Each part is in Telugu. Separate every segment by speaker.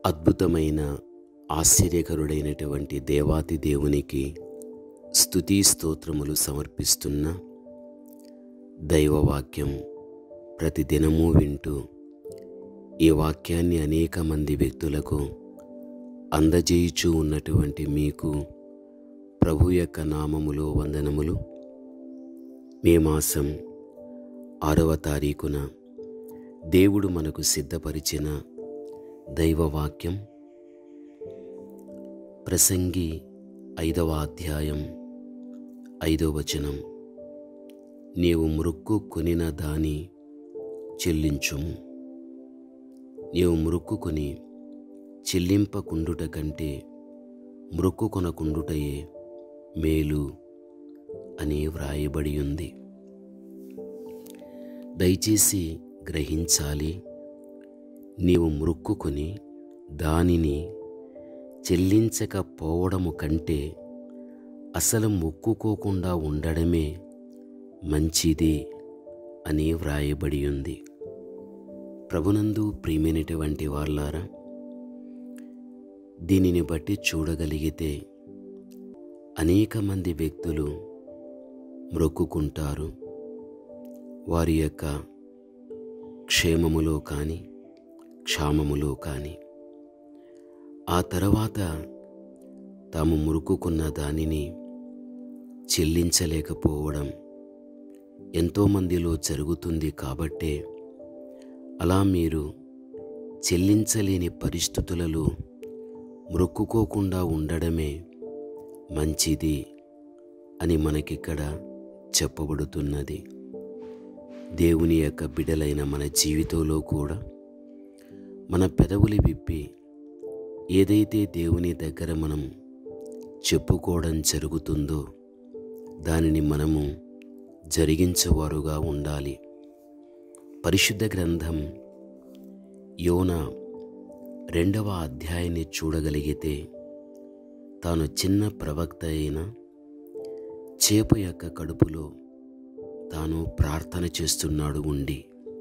Speaker 1: అద్భుతమైన ఆశ్చర్యకరుడైనటువంటి దేవాతి దేవునికి స్తుతి స్తోత్రములు సమర్పిస్తున్న దైవవాక్యం ప్రతిదినము వింటూ ఈ వాక్యాన్ని అనేక మంది వ్యక్తులకు అందజేయుచూ ఉన్నటువంటి మీకు ప్రభు యొక్క నామములో వందనములు మే మాసం ఆరవ తారీఖున దేవుడు మనకు సిద్ధపరిచిన దైవవాక్యం ప్రసంగి ఐదవ అధ్యాయం ఐదవ వచనం నీవు మృక్కు కొనిన దాని చెల్లించుము నీవు మృక్కుకొని చెల్లింపకుండుట కంటే మృక్కుకొనకుండుటయే మేలు అని వ్రాయబడి ఉంది దయచేసి గ్రహించాలి నీవు మృక్కుకొని దానిని చెల్లించకపోవడము కంటే అసలు మొక్కుకోకుండా ఉండడమే మంచిది అని వ్రాయబడి ఉంది ప్రభునందు ప్రియమైనటువంటి వాళ్ళారా దీనిని బట్టి చూడగలిగితే అనేక మంది వ్యక్తులు మ్రొక్కుకుంటారు వారి యొక్క క్షేమములో కానీ క్షామములో కానీ ఆ తర్వాత తాము మురుక్కున్న దానిని చెల్లించలేకపోవడం ఎంతోమందిలో జరుగుతుంది కాబట్టే అలా మీరు చెల్లించలేని పరిస్థితులలో మ్రొక్కుకోకుండా ఉండడమే మంచిది అని మనకిక్కడ చెప్పబడుతున్నది దేవుని యొక్క బిడలైన మన జీవితంలో కూడా మన పెదవులు విప్పి ఏదైతే దేవుని దగ్గర మనం చెప్పుకోవడం జరుగుతుందో దానిని మనము జరిగించేవారుగా ఉండాలి పరిశుద్ధ గ్రంథం యోన రెండవ అధ్యాయాన్ని చూడగలిగితే తాను చిన్న ప్రవక్త అయిన చేప యొక్క కడుపులో తాను ప్రార్థన చేస్తున్నాడు ఉండి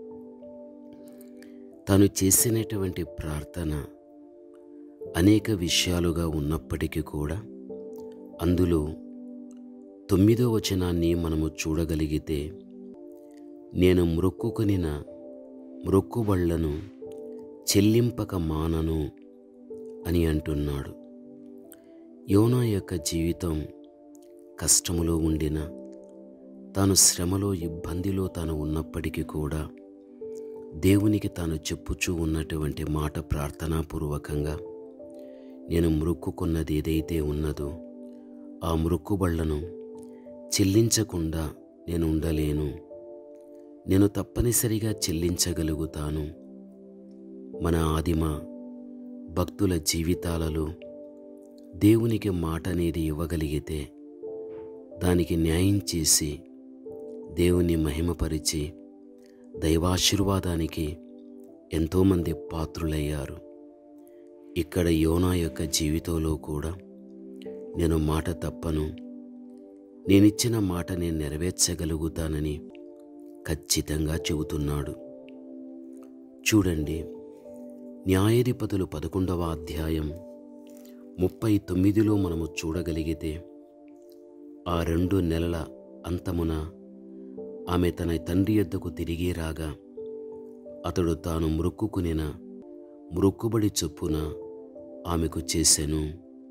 Speaker 1: తాను చేసినటువంటి ప్రార్థన అనేక విషయాలుగా ఉన్నప్పటికీ కూడా అందులో తొమ్మిదో వచనాన్ని మనము చూడగలిగితే నేను మ్రొక్కుకొనిన మ్రొక్కుబళ్లను చెల్లింపక మానను అని అంటున్నాడు యోనా యొక్క జీవితం కష్టములో ఉండిన తాను శ్రమలో ఇబ్బందిలో తాను ఉన్నప్పటికీ కూడా దేవునికి తాను చెప్పుచూ ఉన్నటువంటి మాట ప్రార్థనాపూర్వకంగా నేను మృక్కుకున్నది ఏదైతే ఉన్నదో ఆ మృక్కుబళ్లను చెల్లించకుండా నేను ఉండలేను నేను తప్పనిసరిగా చెల్లించగలుగుతాను మన ఆదిమ భక్తుల జీవితాలలో దేవునికి మాట అనేది ఇవ్వగలిగితే దానికి న్యాయం చేసి దేవుని మహిమపరిచి దైవాశీర్వాదానికి ఎంతోమంది పాత్రులయ్యారు ఇక్కడ యోనా యొక్క జీవితంలో కూడా నేను మాట తప్పను నేనిచ్చిన మాట నేను నెరవేర్చగలుగుతానని ఖచ్చితంగా చెబుతున్నాడు చూడండి న్యాయాధిపతులు పదకొండవ అధ్యాయం ముప్పై తొమ్మిదిలో మనము చూడగలిగితే ఆ రెండు నెలల అంతమున ఆమె తన తండ్రి యొద్దకు తిరిగి రాగా అతడు తాను మృక్కుకునిన మృక్కుబడి చొప్పున ఆమెకు చేసెను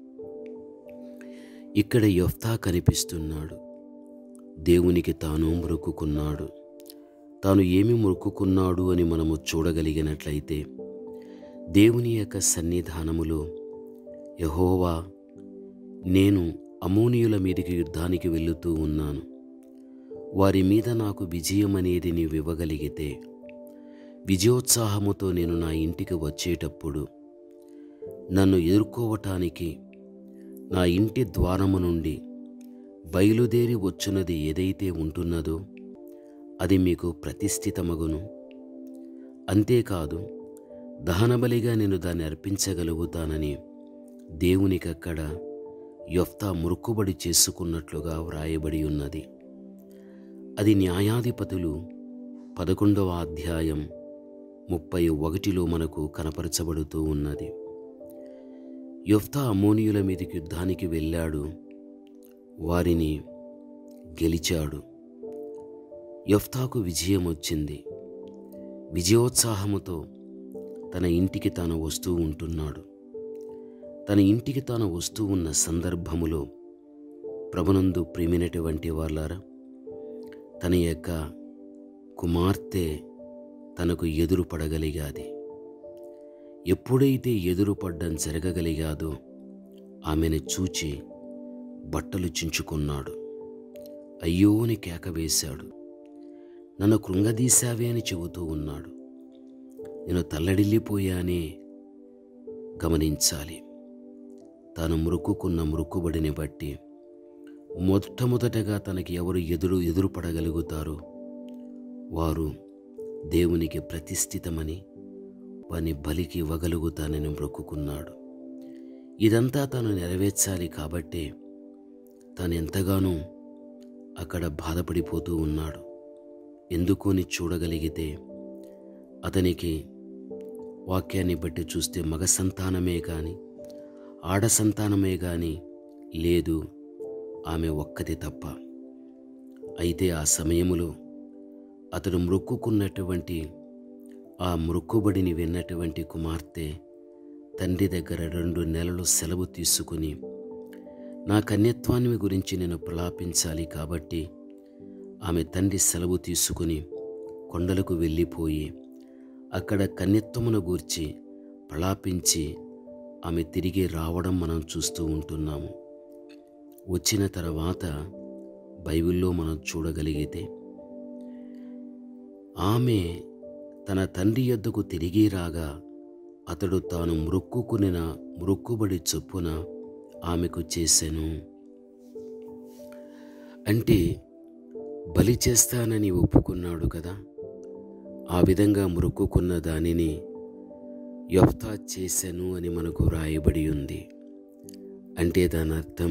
Speaker 1: ఇక్కడ యొఫ్తా కనిపిస్తున్నాడు దేవునికి తాను మొక్కుకున్నాడు తాను ఏమి మొక్కుకున్నాడు అని మనము చూడగలిగినట్లయితే దేవుని యొక్క సన్నిధానములో యహోవా నేను అమోనియుల మీదికి యుద్ధానికి వెళుతూ ఉన్నాను వారి మీద నాకు విజయం అనేది నీవు ఇవ్వగలిగితే విజయోత్సాహముతో నేను నా ఇంటికి వచ్చేటప్పుడు నన్ను ఎదుర్కోవటానికి నా ఇంటి ద్వారము నుండి బయలుదేరి వచ్చున్నది ఏదైతే ఉంటున్నదో అది మీకు ప్రతిష్ఠితమగును అంతేకాదు దహనబలిగా నేను దాన్ని అర్పించగలుగుతానని దేవునికక్కడ యొఫ్తా మురుక్కుబడి చేసుకున్నట్లుగా వ్రాయబడి ఉన్నది అది న్యాయాధిపతులు పదకొండవ అధ్యాయం ముప్పై ఒకటిలో మనకు కనపరచబడుతూ ఉన్నది యొఫ్తా అమోనియుల మీదకి యుద్ధానికి వెళ్ళాడు వారిని గెలిచాడు యొఫ్తాకు విజయం వచ్చింది విజయోత్సాహముతో తన ఇంటికి తాను వస్తూ ఉంటున్నాడు తన ఇంటికి తాను వస్తూ ఉన్న సందర్భములో ప్రభునందు ప్రేమినటువంటి వాళ్ళారా తన యొక్క కుమార్తె తనకు ఎదురు పడగలిగాది ఎప్పుడైతే ఎదురు పడ్డం జరగగలిగాదో ఆమెను చూచి బట్టలు చించుకున్నాడు అయ్యో అని కేక వేశాడు నన్ను కృంగదీశావే అని చెబుతూ ఉన్నాడు నేను తల్లడిల్లిపోయానే గమనించాలి తాను మురుక్కున్న మురుక్కుబడిని బట్టి మొట్టమొదటగా తనకి ఎవరు ఎదురు ఎదురు పడగలుగుతారో వారు దేవునికి ప్రతిష్ఠితమని వాని బలికి ఇవ్వగలుగుతానని మొక్కుకున్నాడు ఇదంతా తాను నెరవేర్చాలి కాబట్టే తాను ఎంతగానో అక్కడ బాధపడిపోతూ ఉన్నాడు ఎందుకు అని చూడగలిగితే అతనికి వాక్యాన్ని బట్టి చూస్తే మగ సంతానమే కానీ ఆడ సంతానమే కానీ లేదు ఆమె ఒక్కటి తప్ప అయితే ఆ సమయములో అతడు మ్రొక్కుకున్నటువంటి ఆ మృక్కుబడిని విన్నటువంటి కుమార్తె తండ్రి దగ్గర రెండు నెలలు సెలవు తీసుకుని నా కన్యత్వాన్ని గురించి నేను ప్రలాపించాలి కాబట్టి ఆమె తండ్రి సెలవు తీసుకుని కొండలకు వెళ్ళిపోయి అక్కడ కన్యత్వమును గూర్చి ప్రలాపించి ఆమె తిరిగి రావడం మనం చూస్తూ ఉంటున్నాము వచ్చిన తర్వాత బైబిల్లో మనం చూడగలిగితే ఆమె తన తండ్రి యొద్దకు తిరిగి రాగా అతడు తాను మ్రొక్కుకునిన మ్రొక్కుబడి చొప్పున ఆమెకు చేసెను అంటే బలి చేస్తానని ఒప్పుకున్నాడు కదా ఆ విధంగా మ్రొక్కుకున్న దానిని యొఫ్తా చేశాను అని మనకు రాయబడి ఉంది అంటే దాని అర్థం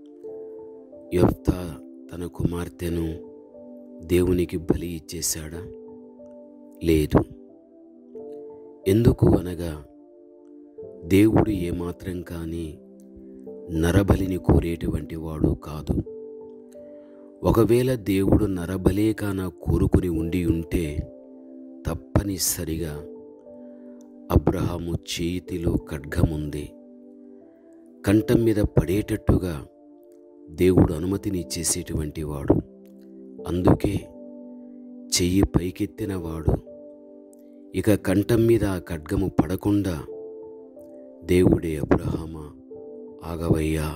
Speaker 1: యొఫ్తా తన కుమార్తెను దేవునికి బలి ఇచ్చేశాడా లేదు ఎందుకు అనగా దేవుడు ఏమాత్రం కానీ నరబలిని కోరేటువంటి వాడు కాదు ఒకవేళ దేవుడు నరబలే కాన కోరుకుని ఉండి ఉంటే తప్పనిసరిగా అబ్రహాము చేతిలో ఖడ్గముంది కంఠం మీద పడేటట్టుగా దేవుడు అనుమతిని ఇచ్చేసేటువంటి వాడు అందుకే చెయ్యి పైకెత్తిన వాడు ఇక కంఠం మీద ఆ ఖడ్గము పడకుండా దేవుడే అబ్రహామా ఆగవయ్యా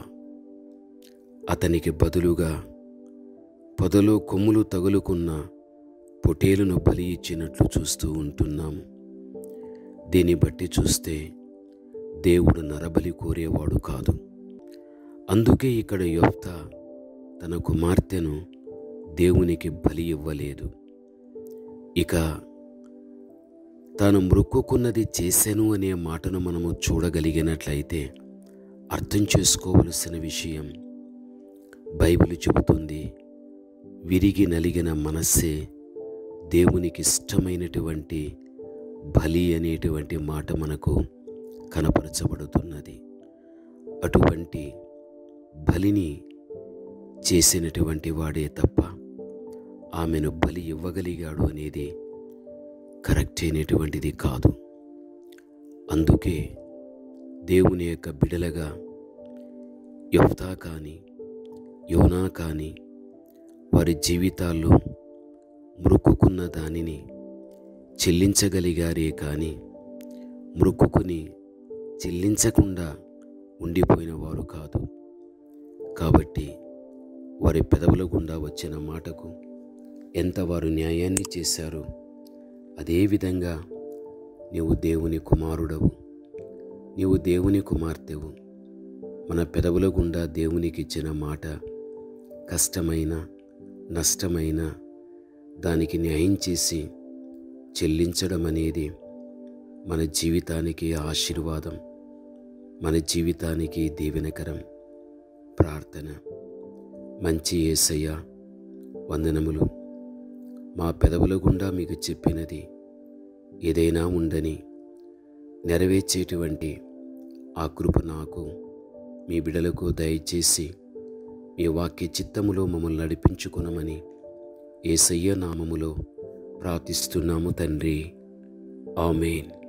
Speaker 1: అతనికి బదులుగా పొదలో కొమ్ములు తగులుకున్న పొటేలును బలి ఇచ్చినట్లు చూస్తూ ఉంటున్నాము దీన్ని బట్టి చూస్తే దేవుడు నరబలి కోరేవాడు కాదు అందుకే ఇక్కడ యొఫ్త తన కుమార్తెను దేవునికి బలి ఇవ్వలేదు ఇక తాను మృక్కుకున్నది చేశాను అనే మాటను మనము చూడగలిగినట్లయితే అర్థం చేసుకోవలసిన విషయం బైబిల్ చెబుతుంది విరిగి నలిగిన మనస్సే దేవునికి ఇష్టమైనటువంటి బలి అనేటువంటి మాట మనకు కనపరచబడుతున్నది అటువంటి బలిని చేసినటువంటి వాడే తప్ప ఆమెను బలి ఇవ్వగలిగాడు అనేది కరెక్ట్ అయినటువంటిది కాదు అందుకే దేవుని యొక్క బిడలగా యొఫ్తా కానీ యోనా కానీ వారి జీవితాల్లో మృక్కుకున్న దానిని చెల్లించగలిగారే కానీ మృక్కుకుని చెల్లించకుండా ఉండిపోయిన వారు కాదు కాబట్టి వారి పెదవుల గుండా వచ్చిన మాటకు ఎంత వారు న్యాయాన్ని చేశారో అదేవిధంగా నీవు దేవుని కుమారుడవు నీవు దేవుని కుమార్తెవు మన పెదవుల గుండా దేవునికి ఇచ్చిన మాట కష్టమైన నష్టమైన దానికి న్యాయం చేసి చెల్లించడం అనేది మన జీవితానికి ఆశీర్వాదం మన జీవితానికి దీవెనకరం ప్రార్థన మంచి ఏసయ్య వందనములు మా పెదవుల గుండా మీకు చెప్పినది ఏదైనా ఉండని నెరవేర్చేటువంటి ఆ కృప నాకు మీ బిడలకు దయచేసి మీ వాక్య చిత్తములో మమ్మల్ని నడిపించుకునమని ఏసయ్య నామములో ప్రార్థిస్తున్నాము తండ్రి ఆమెన్